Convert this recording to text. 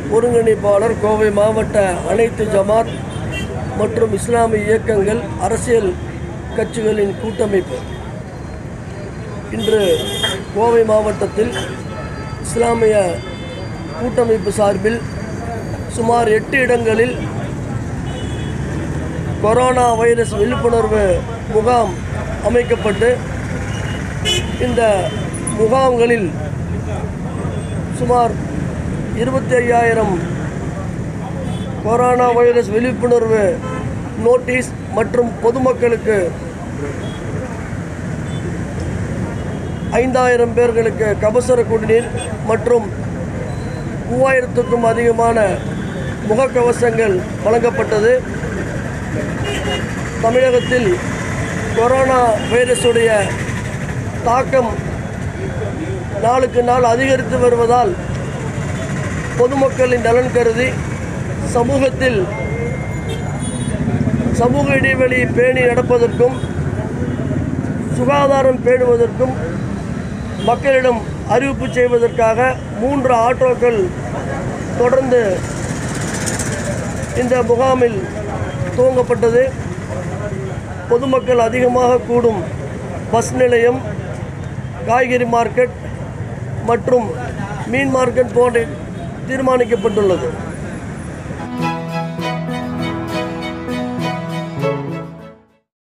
ஒருங்கிணைப்பாளர் கோவை மாவட்ட அனைத்து ஜமாத் மற்றும் இஸ்லாமிய இயக்கங்கள் அரசியல் கட்சிகளின் கூட்டமைப்பு இன்று கோவை மாவட்டத்தில் இஸ்லாமிய கூட்டமைப்பு சார்பில் சுமார் எட்டு இடங்களில் கொரோனா வைரஸ் விழிப்புணர்வு முகாம் அமைக்கப்பட்டு இந்த முகாம்களில் சுமார் இருபத்தி ஐயாயிரம் கொரோனா வைரஸ் விழிப்புணர்வு நோட்டீஸ் மற்றும் பொதுமக்களுக்கு ஐந்தாயிரம் பேர்களுக்கு கபசுர குடிநீர் மற்றும் மூவாயிரத்துக்கும் அதிகமான முகக்கவசங்கள் வழங்கப்பட்டது தமிழகத்தில் கொரோனா வைரஸுடைய தாக்கம் நாளுக்கு நாள் அதிகரித்து வருவதால் பொதுமக்களின் நலன் கருதி சமூகத்தில் சமூக இடைவெளி பேணி நடப்பதற்கும் சுகாதாரம் பேணுவதற்கும் மக்களிடம் அறிவிப்பு செய்வதற்காக மூன்று ஆட்டோக்கள் தொடர்ந்து இந்த முகாமில் துவங்கப்பட்டது பொதுமக்கள் அதிகமாக கூடும் பஸ் நிலையம் காய்கறி மார்க்கெட் மற்றும் மீன் மார்க்கெட் போன்ற தீர்மானிக்கப்பட்டுள்ளது